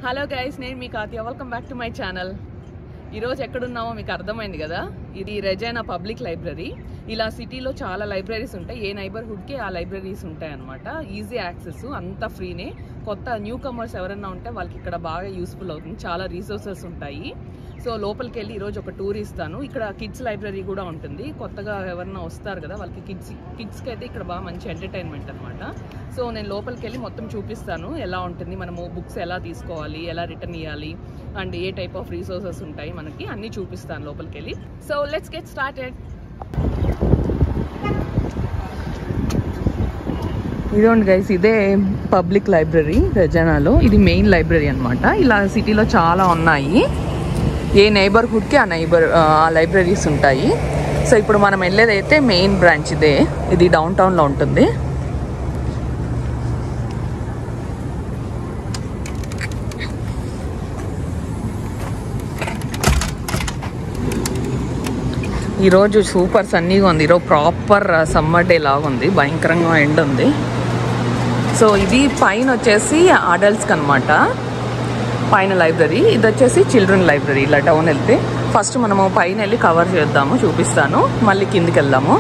Hello guys నేను మీ Katya welcome back to my channel ఈరోజు ఎక్కడున్నామో మీకు అర్థమైంది కదా ఇది రెజైనా పబ్లిక్ లైబ్రరీ ఇలా సిటీలో చాలా లైబ్రరీస్ ఉంటాయి ఏ నైబర్హుడ్కి ఆ లైబ్రరీస్ ఉంటాయి అనమాట ఈజీ యాక్సెస్ అంతా ఫ్రీనే కొత్త న్యూ కమర్స్ ఎవరైనా ఉంటే వాళ్ళకి ఇక్కడ బాగా యూస్ఫుల్ అవుతుంది చాలా రీసోర్సెస్ ఉంటాయి సో లోపలికి వెళ్ళి ఈరోజు ఒక టూర్ ఇస్తాను ఇక్కడ కిడ్స్ లైబ్రరీ కూడా ఉంటుంది కొత్తగా ఎవరైనా వస్తారు కదా వాళ్ళకి కిడ్స్ కిడ్స్కి అయితే ఇక్కడ బాగా మంచి ఎంటర్టైన్మెంట్ అనమాట సో నేను లోపలికి వెళ్ళి మొత్తం చూపిస్తాను ఎలా ఉంటుంది మనము బుక్స్ ఎలా తీసుకోవాలి ఎలా రిటర్న్ ఇవ్వాలి and a type of resources ఉంటాయి మనకి అన్నీ చూపిస్తాను లోపలికి వెళ్ళి సో లెట్స్ గెట్ స్టార్టెడ్ ఇదిగోండి గైస్ ఇదే పబ్లిక్ లైబ్రరీ రెజానాలో ఇది మెయిన్ లైబ్రరీ అనమాట ఇలా సిటీలో చాలా ఉన్నాయి ఏ నైబర్హుడ్కి ఆ నైబర్ ఆ లైబ్రరీస్ ఉంటాయి సో ఇప్పుడు మనం వెళ్ళేదైతే మెయిన్ బ్రాంచ్ ఇదే ఇది డౌన్ టౌన్లో ఉంటుంది ఈరోజు సూపర్ సన్నీగా ఉంది ఈరోజు ప్రాపర్ సమ్మర్ డే లాగా ఉంది భయంకరంగా ఎండ్ ఉంది సో ఇది పైన వచ్చేసి అడల్ట్స్కి అనమాట పైన లైబ్రరీ ఇది వచ్చేసి చిల్డ్రన్ లైబ్రరీ ఇలా డౌన్ వెళ్తే ఫస్ట్ మనము పైన వెళ్ళి కవర్ చేద్దాము చూపిస్తాను మళ్ళీ కిందికి వెళ్దాము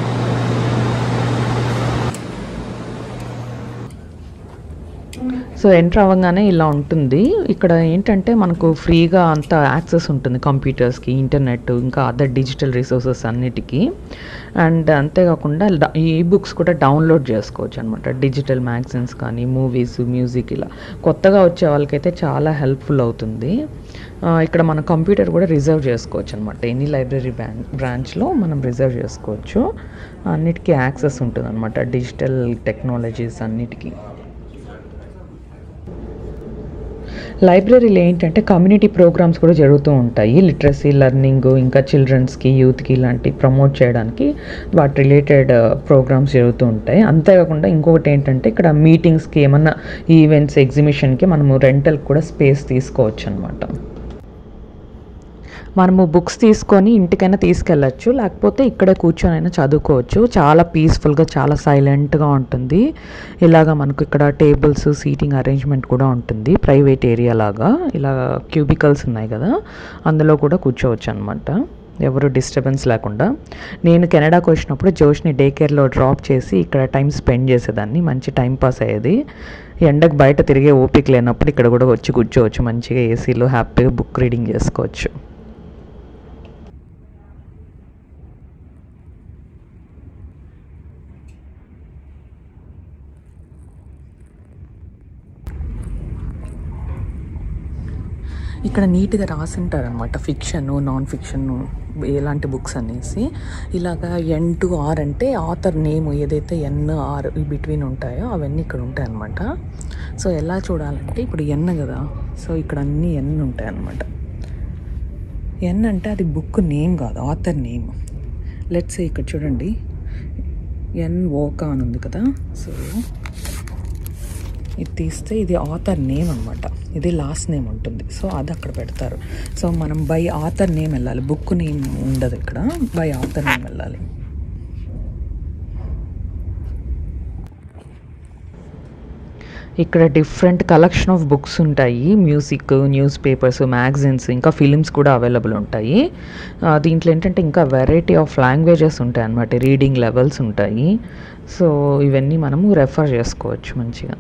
సో ఎంటర్ అవ్వగానే ఇలా ఉంటుంది ఇక్కడ ఏంటంటే మనకు ఫ్రీగా అంత యాక్సెస్ ఉంటుంది కంప్యూటర్స్కి ఇంటర్నెట్ ఇంకా అదర్ డిజిటల్ రిసోర్సెస్ అన్నిటికీ అండ్ అంతేకాకుండా డ- ఈ బుక్స్ కూడా డౌన్లోడ్ చేసుకోవచ్చు అనమాట డిజిటల్ మ్యాగజైన్స్ కానీ మూవీస్ మ్యూజిక్ ఇలా కొత్తగా వచ్చే వాళ్ళకైతే చాలా హెల్ప్ఫుల్ అవుతుంది ఆ, ఇక్కడ మన కంప్యూటర్ కూడా రిజర్వ్ చేసుకోవచ్చు అనమాట ఎనీ లైబ్రరీ బ్రాంచ్ బ్రాంచ్లో మనం రిజర్వ్ చేసుకోవచ్చు అన్నిటికీ యాక్సెస్ ఉంటుంది అనమాట డిజిటల్ టెక్నాలజీస్ అన్నిటికీ లైబ్రరీలో ఏంటంటే కమ్యూనిటీ ప్రోగ్రామ్స్ కూడా జరుగుతూ ఉంటాయి లిటరసీ లెర్నింగ్ ఇంకా చిల్డ్రన్స్కి యూత్కి ఇలాంటి ప్రమోట్ చేయడానికి వాటి రిలేటెడ్ ప్రోగ్రామ్స్ జరుగుతూ ఉంటాయి అంతేకాకుండా ఇంకొకటి ఏంటంటే ఇక్కడ మీటింగ్స్కి ఏమన్నా ఈవెంట్స్ ఎగ్జిబిషన్కి మనము రెంటల్ కూడా స్పేస్ తీసుకోవచ్చు అనమాట మనము బుక్స్ తీసుకొని ఇంటికైనా తీసుకెళ్ళచ్చు లేకపోతే ఇక్కడే కూర్చొని అయినా చదువుకోవచ్చు చాలా పీస్ఫుల్గా చాలా సైలెంట్గా ఉంటుంది ఇలాగ మనకు ఇక్కడ టేబుల్స్ సీటింగ్ అరేంజ్మెంట్ కూడా ఉంటుంది ప్రైవేట్ ఏరియా లాగా ఇలా క్యూబికల్స్ ఉన్నాయి కదా అందులో కూడా కూర్చోవచ్చు అనమాట ఎవరు డిస్టర్బెన్స్ లేకుండా నేను కెనడాకి వచ్చినప్పుడు జోష్ని డే కేర్లో డ్రాప్ చేసి ఇక్కడ టైం స్పెండ్ చేసేదాన్ని మంచి టైం పాస్ అయ్యేది ఎండకు బయట తిరిగే ఓపిక లేనప్పుడు ఇక్కడ కూడా వచ్చి కూర్చోవచ్చు మంచిగా ఏసీలో హ్యాపీగా బుక్ రీడింగ్ చేసుకోవచ్చు ఇక్కడ నీట్గా రాసింటారు అనమాట ఫిక్షన్ నాన్ ఫిక్షన్ ఎలాంటి బుక్స్ అనేసి ఇలాగా ఎన్ టు ఆర్ అంటే ఆథర్ నేమ్ ఏదైతే ఎన్ ఆర్ బిట్వీన్ ఉంటాయో అవన్నీ ఇక్కడ ఉంటాయి అనమాట సో ఎలా చూడాలంటే ఇప్పుడు ఎన్ కదా సో ఇక్కడ అన్ని ఎన్ ఉంటాయి అనమాట ఎన్ అంటే అది బుక్ నేమ్ కాదు ఆథర్ నేమ్ లెట్స్ ఇక్కడ చూడండి ఎన్ ఓకా అని ఉంది కదా సో ఇది తీస్తే ఇది ఆథర్ నేమ్ అనమాట ఇది లాస్ట్ నేమ్ ఉంటుంది సో అది అక్కడ పెడతారు సో మనం బై ఆథర్ నేమ్ వెళ్ళాలి బుక్ నేమ్ ఉండదు ఇక్కడ బై ఆథర్ నేమ్ వెళ్ళాలి ఇక్కడ డిఫరెంట్ కలెక్షన్ ఆఫ్ బుక్స్ ఉంటాయి మ్యూజిక్ న్యూస్ పేపర్స్ మ్యాగజైన్స్ ఇంకా ఫిలిమ్స్ కూడా అవైలబుల్ ఉంటాయి ఆ, దీంట్లో ఏంటంటే ఇంకా వెరైటీ ఆఫ్ లాంగ్వేజెస్ ఉంటాయి అన్నమాట రీడింగ్ లెవెల్స్ ఉంటాయి సో ఇవన్నీ మనము రెఫర్ చేసుకోవచ్చు మంచిగా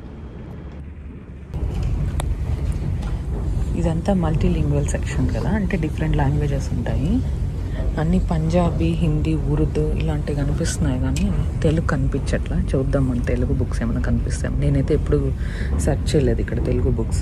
ఇదంతా మల్టీలింగ్వల్ సెక్షన్ కదా అంటే డిఫరెంట్ లాంగ్వేజెస్ ఉంటాయి అన్ని పంజాబీ హిందీ ఉర్దూ ఇలాంటివి కనిపిస్తున్నాయి కానీ తెలుగు కనిపించట్లా చూద్దాం మన తెలుగు బుక్స్ ఏమైనా కనిపిస్తాయి నేనైతే ఎప్పుడు సెర్చ్ చేయలేదు ఇక్కడ తెలుగు బుక్స్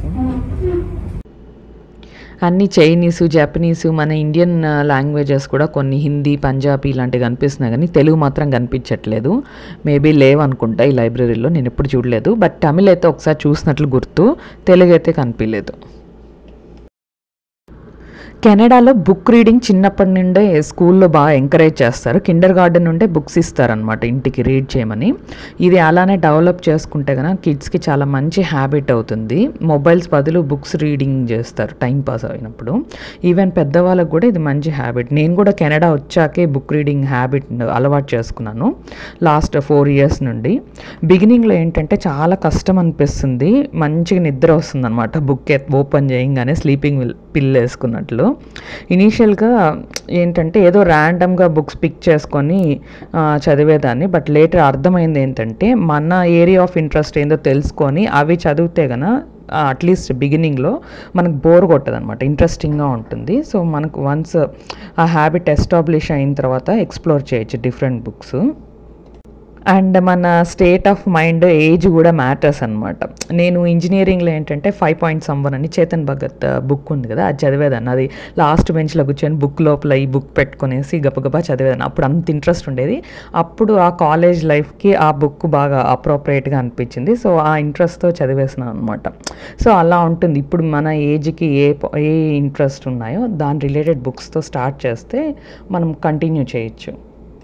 అన్ని చైనీస్ జపనీస్ మన ఇండియన్ లాంగ్వేజెస్ కూడా కొన్ని హిందీ పంజాబీ ఇలాంటివి కనిపిస్తున్నాయి కానీ తెలుగు మాత్రం కనిపించట్లేదు మేబీ లేవనుకుంటా ఈ లైబ్రరీలో నేను ఎప్పుడు చూడలేదు బట్ తమిళ్ అయితే ఒకసారి చూసినట్లు గుర్తు తెలుగు అయితే కనిపించలేదు కెనడాలో బుక్ రీడింగ్ చిన్నప్పటి నుండే స్కూల్లో బాగా ఎంకరేజ్ చేస్తారు కిండర్ గార్డెన్ నుండే బుక్స్ ఇస్తారనమాట ఇంటికి రీడ్ చేయమని ఇది అలానే డెవలప్ చేసుకుంటే కనుక కిడ్స్కి చాలా మంచి హ్యాబిట్ అవుతుంది మొబైల్స్ బదులు బుక్స్ రీడింగ్ చేస్తారు టైం పాస్ అయినప్పుడు ఈవెన్ పెద్దవాళ్ళకు కూడా ఇది మంచి హ్యాబిట్ నేను కూడా కెనడా వచ్చాకే బుక్ రీడింగ్ హ్యాబిట్ అలవాటు చేసుకున్నాను లాస్ట్ ఫోర్ ఇయర్స్ నుండి బిగినింగ్లో ఏంటంటే చాలా కష్టం అనిపిస్తుంది మంచిగా నిద్ర వస్తుంది అనమాట బుక్ ఓపెన్ చేయగానే స్లీపింగ్ పిల్ వేసుకున్నట్లు ఇనీషియల్గా ఏంటంటే ఏదో ర్యాండమ్గా బుక్స్ పిక్ చేసుకొని ఆ, చదివేదాన్ని బట్ లేటర్ అర్థమైంది ఏంటంటే మన ఏరియా ఆఫ్ ఇంట్రెస్ట్ ఏందో తెలుసుకొని అవి చదివితే గన అట్లీస్ట్ బిగినింగ్లో మనకు బోర్ కొట్టదు అనమాట ఇంట్రెస్టింగ్గా ఉంటుంది సో మనకు వన్స్ ఆ హ్యాబిట్ ఎస్టాబ్లిష్ అయిన తర్వాత ఎక్స్ప్లోర్ చేయొచ్చు డిఫరెంట్ బుక్స్ అండ్ మన స్టేట్ ఆఫ్ మైండ్ ఏజ్ కూడా మ్యాటర్స్ అనమాట నేను ఇంజనీరింగ్లో ఏంటంటే ఫైవ్ పాయింట్ సంవన్ అని చేతన్ భగత్ బుక్ ఉంది కదా అది చదివేదాన్ని అది లాస్ట్ బెంచ్లో కూర్చొని బుక్ లోపల ఈ బుక్ పెట్టుకునేసి గబగబా చదివేదాన్ని అప్పుడు అంత ఇంట్రెస్ట్ ఉండేది అప్పుడు ఆ కాలేజ్ లైఫ్కి ఆ బుక్ బాగా అప్రోప్రియేట్గా అనిపించింది సో ఆ ఇంట్రెస్ట్తో చదివేసినాను అనమాట సో అలా ఉంటుంది ఇప్పుడు మన ఏజ్కి ఏ ప- ఏ ఇంట్రెస్ట్ ఉన్నాయో దాని రిలేటెడ్ బుక్స్తో స్టార్ట్ చేస్తే మనం కంటిన్యూ చేయొచ్చు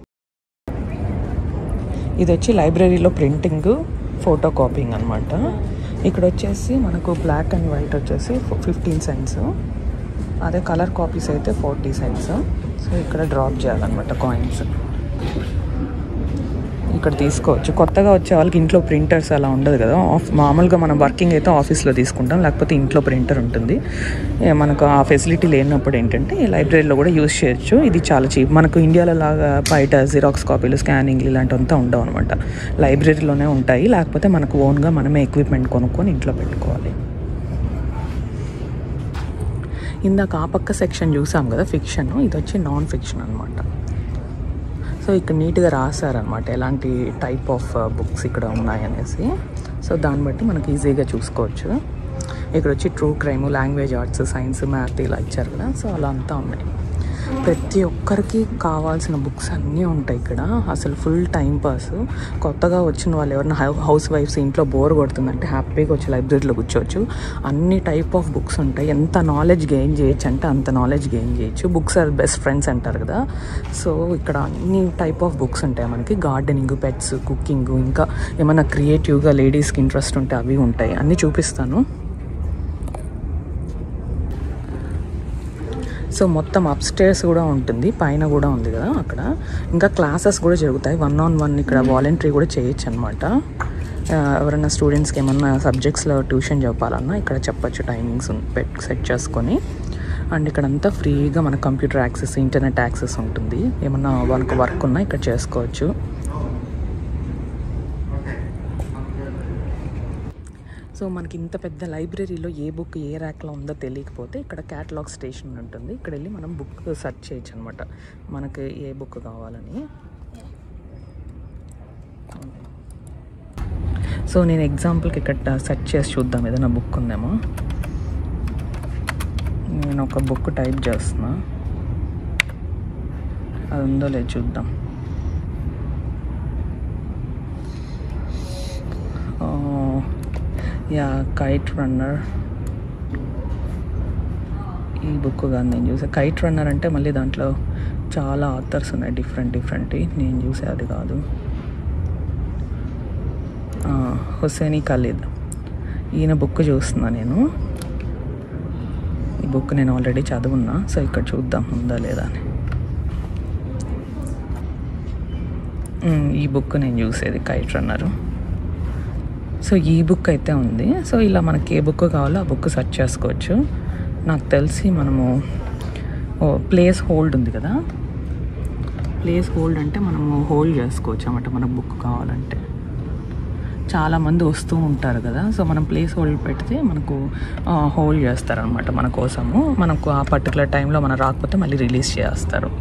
ఇది వచ్చి లైబ్రరీలో ప్రింటింగ్ ఫోటో కాపింగ్ అనమాట ఇక్కడ వచ్చేసి మనకు బ్లాక్ అండ్ వైట్ వచ్చేసి ఫిఫ్టీన్ సెంట్స్ అదే కలర్ కాపీస్ అయితే ఫార్టీ సెంట్స్ సో ఇక్కడ డ్రాప్ చేయాలన్నమాట కాయిన్స్ ఇక్కడ తీసుకోవచ్చు కొత్తగా వచ్చే వాళ్ళకి ఇంట్లో ప్రింటర్స్ అలా ఉండదు కదా ఆఫ్ మామూలుగా మనం వర్కింగ్ అయితే ఆఫీస్లో తీసుకుంటాం లేకపోతే ఇంట్లో ప్రింటర్ ఉంటుంది ఏ మనకు ఆ ఫెసిలిటీ లేనప్పుడు ఏంటంటే లైబ్రరీలో కూడా యూస్ చేయొచ్చు ఇది చాలా చీప్ మనకు ఇండియాలో లాగా బయట జిరాక్స్ కాపీలు స్కానింగ్ ఇలాంటివంతా ఉండవు అనమాట లైబ్రరీలోనే ఉంటాయి లేకపోతే మనకు ఓన్గా మనమే ఎక్విప్మెంట్ కొనుక్కొని ఇంట్లో పెట్టుకోవాలి ఇందాక ఆ పక్క సెక్షన్ చూసాం కదా ఫిక్షన్ ఇది వచ్చి నాన్ ఫిక్షన్ అనమాట సో ఇక్కడ నీట్గా రాశారనమాట ఎలాంటి టైప్ ఆఫ్ బుక్స్ ఇక్కడ ఉన్నాయనేసి సో దాన్ని బట్టి మనకి ఈజీగా చూసుకోవచ్చు ఇక్కడ వచ్చి true crime language arts science math ఇలా ఇచ్చారు కదా సో అలా అంతా ఉన్నాయి ప్రతి ఒక్కరికి కావాల్సిన బుక్స్ అన్నీ ఉంటాయి ఇక్కడ అసలు ఫుల్ టైం పాస్ కొత్తగా వచ్చిన వాళ్ళు ఎవరైనా హౌస్ వైఫ్స్ ఇంట్లో బోర్ కొడుతుందంటే హ్యాపీగా వచ్చి లైబ్రరీలో కూర్చోవచ్చు అన్ని టైప్ ఆఫ్ బుక్స్ ఉంటాయి ఎంత నాలెడ్జ్ గెయిన్ చేయొచ్చు అంటే అంత నాలెడ్జ్ గెయిన్ చేయొచ్చు బుక్స్ ఆర్ బెస్ట్ ఫ్రెండ్స్ అంటారు కదా సో ఇక్కడ అన్ని టైప్ ఆఫ్ బుక్స్ ఉంటాయి మనకి గార్డెనింగ్ పెట్స్ కుకింగ్ ఇంకా ఏమైనా క్రియేటివ్గా లేడీస్కి ఇంట్రెస్ట్ ఉంటే అవి ఉంటాయి అన్నీ చూపిస్తాను సో మొత్తం అప్స్టేర్స్ కూడా ఉంటుంది పైన కూడా ఉంది కదా అక్కడ ఇంకా క్లాసెస్ కూడా జరుగుతాయి వన్ ఆన్ వన్ ఇక్కడ వాలంటరీ కూడా చేయొచ్చు అనమాట ఎవరైనా స్టూడెంట్స్కి ఏమన్నా సబ్జెక్ట్స్లో ట్యూషన్ చెప్పాలన్నా ఇక్కడ చెప్పొచ్చు టైమింగ్స్ పెట్ సెట్ చేసుకొని అండ్ ఇక్కడంతా ఫ్రీగా మన కంప్యూటర్ యాక్సెస్ ఇంటర్నెట్ యాక్సెస్ ఉంటుంది ఏమన్నా వాళ్ళకి వర్క్ ఉన్నా ఇక్కడ చేసుకోవచ్చు సో మనకి ఇంత పెద్ద లైబ్రరీలో ఏ బుక్ ఏ ర్యాక్లో ఉందో తెలియకపోతే ఇక్కడ క్యాటలాగ్ స్టేషన్ ఉంటుంది ఇక్కడ వెళ్ళి మనం బుక్ సెర్చ్ చేయొచ్చు అనమాట మనకి ఏ బుక్ కావాలని సో నేను ఎగ్జాంపుల్కి ఇక్కడ సెర్చ్ చేసి చూద్దాం ఏదైనా బుక్ ఉందేమో నేను ఒక బుక్ టైప్ చేస్తున్నా అది ఉందో లేదు చూద్దాం యా కైట్ రన్నర్ ఈ బుక్ కానీ నేను చూసా కైట్ రన్నర్ అంటే మళ్ళీ దాంట్లో చాలా ఆథర్స్ ఉన్నాయి డిఫరెంట్ డిఫరెంట్ నేను చూసే అది కాదు ఆ, హుసేని ఖలీద్ ఈయన బుక్ చూస్తున్నా నేను ఈ బుక్ నేను ఆల్రెడీ చదువున్నా సో ఇక్కడ చూద్దాం ఉందా లేదా అని ఉమ్, ఈ బుక్ నేను చూసేది కైట్ రన్నరు సో ఈ బుక్ అయితే ఉంది సో ఇలా మనకి ఏ బుక్ కావాలో ఆ బుక్ సెర్చ్ చేసుకోవచ్చు నాకు తెలిసి మనము ఓ ప్లేస్ హోల్డ్ ఉంది కదా ప్లేస్ హోల్డ్ అంటే మనము హోల్డ్ చేసుకోవచ్చు అన్నమాట మనకు బుక్ కావాలంటే చాలామంది వస్తూ ఉంటారు కదా సో మనం ప్లేస్ హోల్డ్ పెడితే మనకు హోల్డ్ చేస్తారనమాట మన కోసము మనకు ఆ పర్టికులర్ టైంలో మనం రాకపోతే మళ్ళీ రిలీజ్ చేస్తారు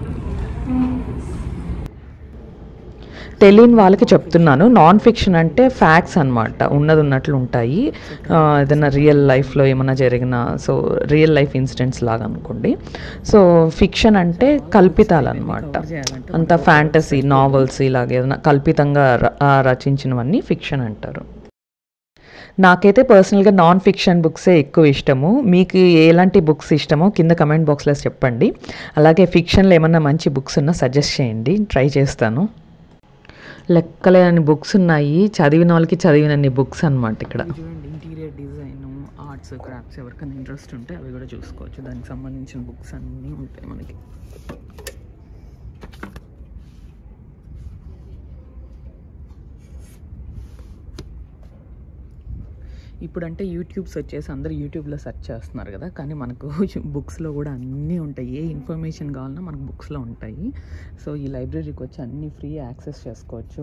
తెలియని వాళ్ళకి చెప్తున్నాను నాన్ ఫిక్షన్ అంటే ఫ్యాక్ట్స్ అనమాట ఉన్నది ఉన్నట్లు ఉంటాయి ఆ, ఏదైనా రియల్ లైఫ్లో ఏమైనా జరిగిన సో రియల్ లైఫ్ ఇన్సిడెంట్స్ లాగా అనుకోండి సో ఫిక్షన్ అంటే కల్పితాలు అనమాట అంత ఫ్యాంటసీ నావెల్స్ ఇలాగ ఏదైనా కల్పితంగా ర- ఆ, రచించినవన్నీ ఫిక్షన్ అంటారు నాకైతే పర్సనల్గా నాన్ ఫిక్షన్ బుక్సే ఎక్కువ ఇష్టము మీకు ఎలాంటి బుక్స్ ఇష్టమో కింద కమెంట్ బాక్స్లో చెప్పండి అలాగే ఫిక్షన్లో ఏమన్నా మంచి బుక్స్ ఉన్నా సజెస్ట్ చేయండి ట్రై చేస్తాను లెక్కలేని బుక్స్ ఉన్నాయి చదివిన వాళ్ళకి చదివినన్ని బుక్స్ అనమాట ఇక్కడ చూడండి ఇంటీరియర్ డిజైన్ ఆర్ట్స్ క్రాఫ్ట్స్ ఎవరికైనా ఇంట్రెస్ట్ ఉంటే అవి కూడా చూసుకోవచ్చు దానికి సంబంధించిన బుక్స్ అన్నీ ఉంటాయి మనకి ఇప్పుడంటే యూట్యూబ్స్ వచ్చేసి అందరూ యూట్యూబ్లో సెర్చ్ చేస్తున్నారు కదా కానీ మనకు బుక్స్లో కూడా అన్నీ ఉంటాయి ఏ ఇన్ఫర్మేషన్ కావాలన్నా మనకు బుక్స్లో ఉంటాయి సో ఈ లైబ్రరీకి వచ్చి అన్నీ ఫ్రీ యాక్సెస్ చేసుకోవచ్చు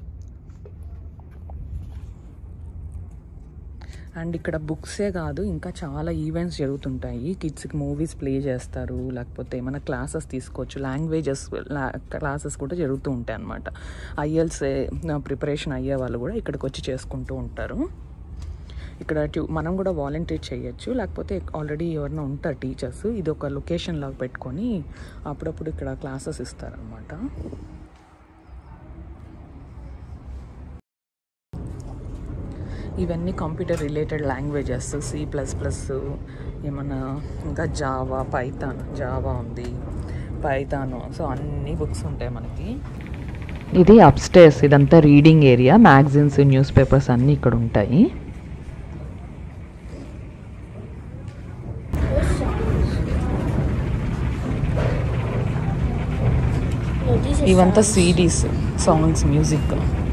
అండ్ ఇక్కడ బుక్సే కాదు ఇంకా చాలా ఈవెంట్స్ జరుగుతుంటాయి కిడ్స్కి మూవీస్ ప్లే చేస్తారు లేకపోతే ఏమైనా క్లాసెస్ తీసుకోవచ్చు లాంగ్వేజెస్ క్లాసెస్ కూడా జరుగుతూ ఉంటాయి అన్నమాట ఐఎల్స్ ప్రిపరేషన్ అయ్యే వాళ్ళు కూడా ఇక్కడికి వచ్చి చేసుకుంటూ ఉంటారు ఇక్కడ ట్యూ మనం కూడా వాలంటీర్ చేయొచ్చు లేకపోతే ఆల్రెడీ ఎవరైనా ఉంటారు టీచర్స్ ఇది ఒక లొకేషన్ లాగా పెట్టుకొని అప్పుడప్పుడు ఇక్కడ క్లాసెస్ ఇస్తారనమాట ఇవన్నీ computer related languages C plus plus ఏమన్నా ఇంకా జావా పైథాన్ జావా ఉంది పైథాన్ సో అన్ని బుక్స్ ఉంటాయి మనకి ఇది అప్స్టేర్స్ ఇదంతా reading area magazines news papers అన్నీ ఇక్కడ ఉంటాయి ఇవంతా సీడీస్ సాంగ్స్ మ్యూజిక్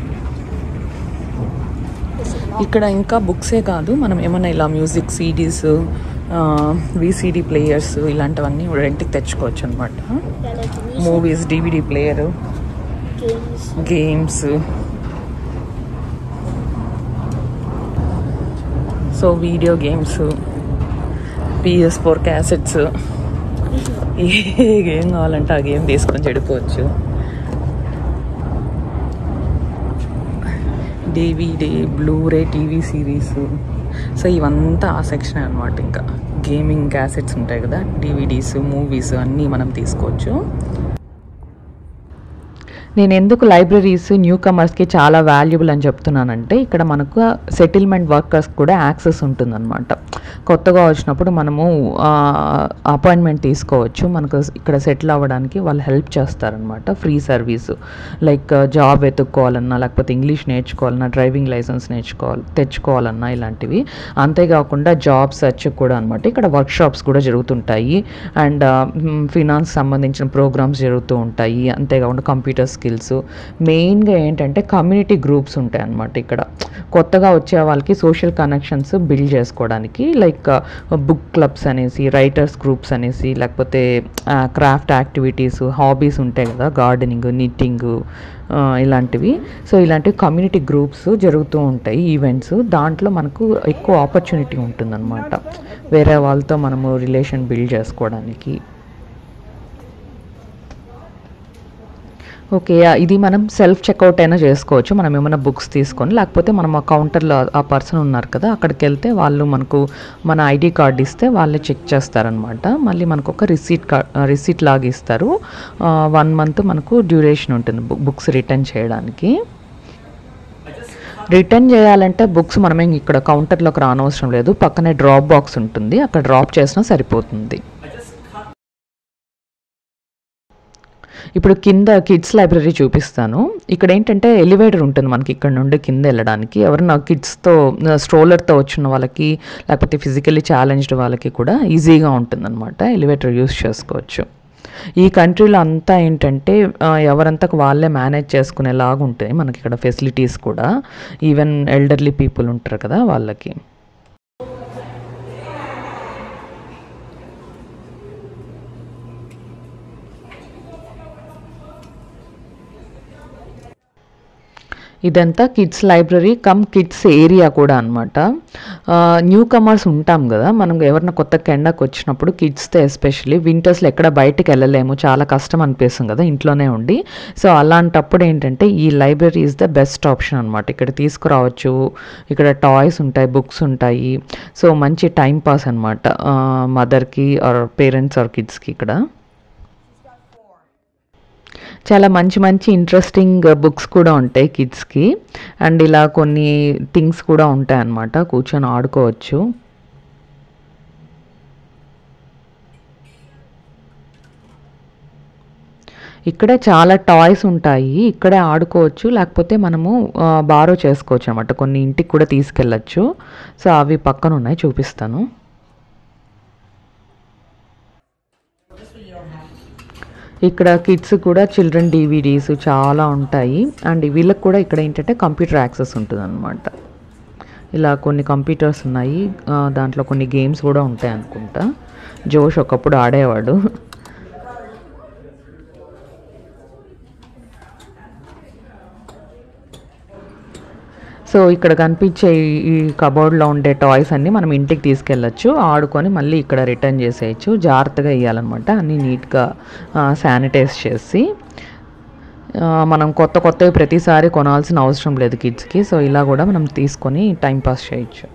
ఇక్కడ ఇంకా బుక్సే కాదు మనం ఏమైనా ఇలా మ్యూజిక్ సీడీస్ విసిడి ప్లేయర్స్ ఇలాంటివన్నీ రెంట్కి తెచ్చుకోవచ్చు అనమాట movies DVD player games so video games PS four cassettes ఏ గేమ్ కావాలంటే ఆ గేమ్ తీసుకొని చెడిపోవచ్చు DVD blu-ray TV series so ఇవంతా ఆ సెక్షన్ అనమాట ఇంకా గేమింగ్ క్యాసెట్స్ ఉంటాయి కదా డివిడీస్ మూవీస్ అన్నీ మనం తీసుకోవచ్చు నేను ఎందుకు లైబ్రరీస్ న్యూ కమర్స్కి చాలా వాల్యుబుల్ అని చెప్తున్నానంటే ఇక్కడ మనకు సెటిల్మెంట్ వర్కర్స్ కూడా యాక్సెస్ ఉంటుందన్నమాట కొత్తగా వచ్చినప్పుడు మనము అపాయింట్మెంట్ తీసుకోవచ్చు మనకు ఇక్కడ సెటిల్ అవ్వడానికి వాళ్ళు హెల్ప్ చేస్తారనమాట ఫ్రీ సర్వీస్ లైక్ జాబ్ వెతుక్కోవాలన్నా లేకపోతే ఇంగ్లీష్ నేర్చుకోవాలన్నా డ్రైవింగ్ లైసెన్స్ నేర్చుకోవాలి తెచ్చుకోవాలన్నా ఇలాంటివి అంతేకాకుండా జాబ్ సెర్చ్ కూడా అనమాట ఇక్కడ వర్క్ షాప్స్ కూడా జరుగుతుంటాయి అండ్ ఫినాన్స్ సంబంధించిన ప్రోగ్రామ్స్ జరుగుతూ ఉంటాయి అంతేకాకుండా కంప్యూటర్ స్కిల్స్ మెయిన్గా ఏంటంటే కమ్యూనిటీ గ్రూప్స్ ఉంటాయి అన్నమాట ఇక్కడ కొత్తగా వచ్చే వాళ్ళకి సోషల్ కనెక్షన్స్ బిల్డ్ చేసుకోవడానికి లైక్ బుక్ క్లబ్స్ అనేసి రైటర్స్ గ్రూప్స్ అనేసి లేకపోతే క్రాఫ్ట్ యాక్టివిటీస్ హాబీస్ ఉంటాయి కదా గార్డెనింగ్ నిట్టింగ్ ఇలాంటివి సో ఇలాంటి కమ్యూనిటీ గ్రూప్స్ జరుగుతూ ఉంటాయి ఈవెంట్స్ దాంట్లో మనకు ఎక్కువ ఆపర్చునిటీ ఉంటుందన్నమాట వేరే వాళ్ళతో మనము రిలేషన్ బిల్డ్ చేసుకోవడానికి ఓకే ఇది మనం సెల్ఫ్ చెక్అవుట్ అయినా చేసుకోవచ్చు మనం ఏమైనా బుక్స్ తీసుకొని లేకపోతే మనం ఆ కౌంటర్లో ఆ పర్సన్ ఉన్నారు కదా అక్కడికి వెళ్తే వాళ్ళు మనకు మన ఐడి కార్డ్ ఇస్తే వాళ్ళే చెక్ చేస్తారనమాట మళ్ళీ మనకు ఒక రిసీట్ కార్డ్ రిసీట్ లాగా ఇస్తారు వన్ మంత్ మనకు డ్యూరేషన్ ఉంటుంది బుక్స్ రిటర్న్ చేయడానికి రిటర్న్ చేయాలంటే బుక్స్ మనమేం ఇక్కడ కౌంటర్లోకి రానవసరం లేదు పక్కనే డ్రాప్ బాక్స్ ఉంటుంది అక్కడ డ్రాప్ చేసినా సరిపోతుంది ఇప్పుడు కింద కిడ్స్ లైబ్రరీ చూపిస్తాను ఇక్కడ ఏంటంటే ఎలివేటర్ ఉంటుంది మనకి ఇక్కడ నుండి కింద వెళ్ళడానికి ఎవరైనా కిడ్స్తో స్ట్రోలర్తో వచ్చిన వాళ్ళకి లేకపోతే ఫిజికల్లీ ఛాలెంజ్డ్ వాళ్ళకి కూడా ఈజీగా ఉంటుందన్నమాట ఎలివేటర్ యూస్ చేసుకోవచ్చు ఈ కంట్రీలో అంతా ఏంటంటే ఎవరంతకు వాళ్ళే మేనేజ్ చేసుకునేలాగా ఉంటాయి మనకి ఇక్కడ ఫెసిలిటీస్ కూడా ఈవెన్ ఎల్డర్లీ పీపుల్ ఉంటారు కదా వాళ్ళకి ఇదంతా kids library come kids area కూడా అనమాట న్యూ కమర్స్ ఉంటాం కదా మనం ఎవరైనా కొత్త కెండాకి వచ్చినప్పుడు కిడ్స్తో ఎస్పెషల్లీ వింటర్స్లో ఎక్కడ బయటకు వెళ్ళలేము చాలా కష్టం అనిపిస్తుంది కదా ఇంట్లోనే ఉండి సో అలాంటప్పుడు ఏంటంటే ఈ library is the best option అనమాట ఇక్కడ తీసుకురావచ్చు ఇక్కడ టాయ్స్ ఉంటాయి బుక్స్ ఉంటాయి సో మంచి టైం పాస్ అనమాట మదర్కి ఆర్ పేరెంట్స్ ఆర్ కిడ్స్కి ఇక్కడ చాలా మంచి మంచి ఇంట్రెస్టింగ్ బుక్స్ కూడా ఉంటాయి కిడ్స్కి అండ్ ఇలా కొన్ని థింగ్స్ కూడా ఉంటాయి అన్నమాట కూర్చొని ఆడుకోవచ్చు ఇక్కడే చాలా టాయ్స్ ఉంటాయి ఇక్కడే ఆడుకోవచ్చు లేకపోతే మనము బారో చేసుకోవచ్చు అనమాట కొన్ని ఇంటికి కూడా తీసుకెళ్ళచ్చు సో అవి పక్కన ఉన్నాయి చూపిస్తాను ఇక్కడ కిడ్స్ కూడా చిల్డ్రన్ డివిడీస్ చాలా ఉంటాయి అండ్ వీళ్ళకి కూడా ఇక్కడ ఏంటంటే కంప్యూటర్ యాక్సెస్ ఉంటుంది అనమాట ఇలా కొన్ని కంప్యూటర్స్ ఉన్నాయి ఆ, దాంట్లో కొన్ని గేమ్స్ కూడా ఉంటాయి అనుకుంటా జోష్ ఒకప్పుడు ఆడేవాడు సో ఇక్కడ కనిపించే ఈ- ఈ కబోర్డ్లో ఉండే టాయ్స్ అన్నీ మనం ఇంటికి తీసుకెళ్ళచ్చు ఆడుకొని మళ్ళీ ఇక్కడ రిటర్న్ చేసేయచ్చు జాగ్రత్తగా ఇవ్వాలన్నమాట అన్నీ నీట్గా శానిటైజ్ చేసి ఆ, మనం కొత్త కొత్తవి ప్రతిసారి కొనాల్సిన అవసరం లేదు కిడ్స్కి సో ఇలా కూడా మనం తీసుకొని టైం పాస్ చేయొచ్చు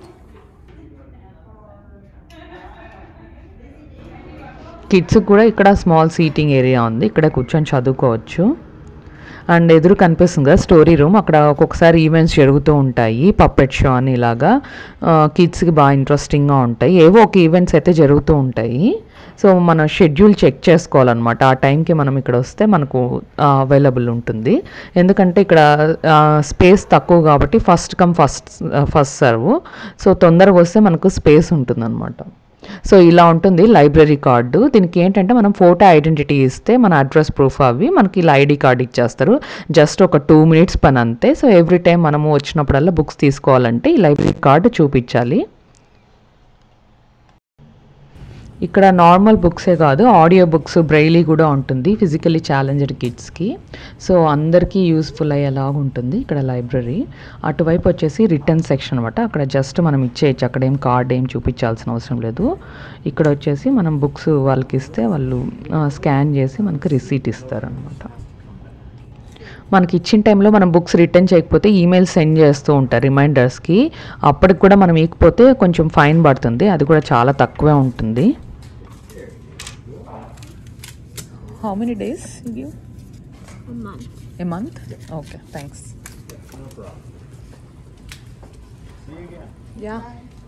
కిడ్స్ కూడా ఇక్కడ స్మాల్ సీటింగ్ ఏరియా ఉంది ఇక్కడ కూర్చొని చదువుకోవచ్చు అండ్ ఎదురు కనిపిస్తుంది కదా స్టోరీ రూమ్ అక్కడ ఒక్కొక్కసారి ఈవెంట్స్ జరుగుతూ ఉంటాయి పప్పెట్ షో అని ఇలాగా కిడ్స్కి బాగా ఇంట్రెస్టింగ్గా ఉంటాయి ఏవో ఒక ఈవెంట్స్ అయితే జరుగుతూ ఉంటాయి సో మనం షెడ్యూల్ చెక్ చేసుకోవాలన్నమాట ఆ టైంకి మనం ఇక్కడ వస్తే మనకు అవైలబుల్ ఉంటుంది ఎందుకంటే ఇక్కడ స్పేస్ తక్కువ కాబట్టి first come first first serve so తొందరగా వస్తే మనకు స్పేస్ ఉంటుందన్నమాట సో ఇలా ఉంటుంది లైబ్రరీ కార్డు దీనికి ఏంటంటే మనం ఫోటో ఐడెంటిటీ ఇస్తే మన అడ్రస్ ప్రూఫ్ అవి మనకి ఇలా ఐడి కార్డు ఇచ్చేస్తారు జస్ట్ ఒక టూ మినిట్స్ పని అంతే సో ఎవ్రీ టైం మనము వచ్చినప్పుడల్లా బుక్స్ తీసుకోవాలంటే ఈ లైబ్రరీ కార్డు చూపించాలి ఇక్కడ నార్మల్ బుక్సే కాదు ఆడియో బుక్స్ బ్రైలీ కూడా ఉంటుంది ఫిజికలీ ఛాలెంజ్డ్ కిడ్స్కి సో అందరికీ యూస్ఫుల్ అయ్యేలాగా ఉంటుంది ఇక్కడ లైబ్రరీ అటువైపు వచ్చేసి రిటర్న్ సెక్షన్ అనమాట అక్కడ జస్ట్ మనం ఇచ్చేయచ్చు అక్కడ ఏం కార్డ్ ఏం చూపించాల్సిన అవసరం లేదు ఇక్కడ వచ్చేసి మనం బుక్స్ వాళ్ళకి ఇస్తే వాళ్ళు స్కాన్ చేసి మనకి రిసీట్ ఇస్తారనమాట మనకి ఇచ్చిన టైంలో మనం బుక్స్ రిటర్న్ చేయకపోతే ఈమెయిల్ సెండ్ చేస్తూ ఉంటారు రిమైండర్స్కి అప్పటికి కూడా మనం ఇకపోతే కొంచెం ఫైన్ పడుతుంది అది కూడా చాలా తక్కువే ఉంటుంది how many days give A month. A month okay thanks yeah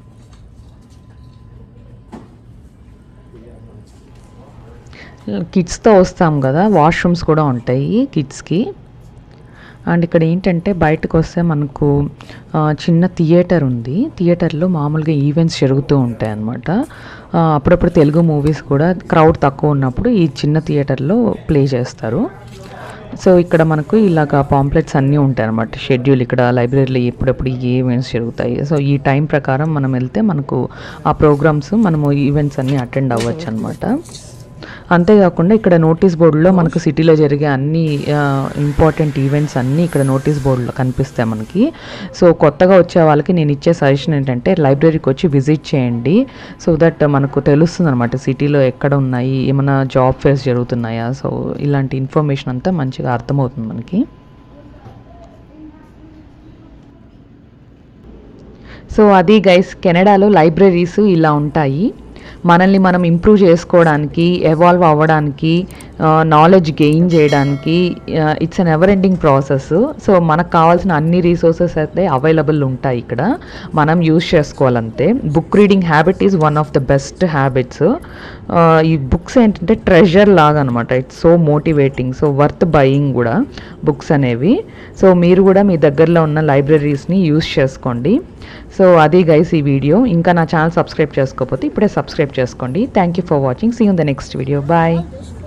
కిడ్స్తో వస్తాం కదా వాష్రూమ్స్ కూడా ఉంటాయి కిడ్స్కి అండ్ ఇక్కడ ఏంటంటే బయటకు వస్తే మనకు ఆ, చిన్న థియేటర్ ఉంది థియేటర్లో మామూలుగా ఈవెంట్స్ జరుగుతూ ఉంటాయి అన్నమాట ఆ, అప్పుడప్పుడు తెలుగు మూవీస్ కూడా క్రౌడ్ తక్కువ ఉన్నప్పుడు ఈ చిన్న థియేటర్లో ప్లే చేస్తారు సో ఇక్కడ మనకు ఇలాగ పాంప్లెట్స్ అన్నీ ఉంటాయి అనమాట షెడ్యూల్ ఇక్కడ లైబ్రరీలో ఎప్పుడెప్పుడు ఏ ఈవెంట్స్ జరుగుతాయి సో ఈ టైం ప్రకారం మనం వెళ్తే మనకు ఆ ప్రోగ్రామ్స్ మనము ఈవెంట్స్ అన్నీ అటెండ్ అవ్వచ్చు అనమాట అంతేకాకుండా ఇక్కడ నోటీస్ బోర్డులో మనకు సిటీలో జరిగే అన్ని ఇంపార్టెంట్ ఈవెంట్స్ అన్నీ ఇక్కడ నోటీస్ బోర్డులో కనిపిస్తాయి మనకి సో కొత్తగా వచ్చే వాళ్ళకి నేను ఇచ్చే సజెషన్ ఏంటంటే లైబ్రరీకి వచ్చి విజిట్ చేయండి సో దట్ మనకు తెలుస్తుంది అనమాట సిటీలో ఎక్కడ ఉన్నాయి ఏమైనా జాబ్ ఫేర్స్ జరుగుతున్నాయా సో ఇలాంటి ఇన్ఫర్మేషన్ అంతా మంచిగా అర్థమవుతుంది మనకి సో అది గైస్ కెనడాలో లైబ్రరీస్ ఇలా ఉంటాయి మనల్ని మనం ఇంప్రూవ్ చేసుకోవడానికి ఎవాల్వ్ అవ్వడానికి నాలెడ్జ్ గెయిన్ చేయడానికి it's an ever ending process so మనకు కావాల్సిన అన్ని రీసోర్సెస్ అయితే అవైలబుల్ ఉంటాయి ఇక్కడ మనం యూస్ చేసుకోవాలంతే book reading habit is one of the best habits ఈ బుక్స్ ఏంటంటే ట్రెజర్ లాగా అనమాట it's so motivating so worth buying కూడా బుక్స్ అనేవి సో మీరు కూడా మీ దగ్గరలో ఉన్న లైబ్రరీస్ని యూస్ చేసుకోండి సో అది గైస్ ఈ వీడియో ఇంకా నా ఛానల్ సబ్స్క్రైబ్ చేసుకోకపోతే ఇప్పుడే సబ్స్క్రైబ్ చేసుకోండి thank you for watching see in the next video bye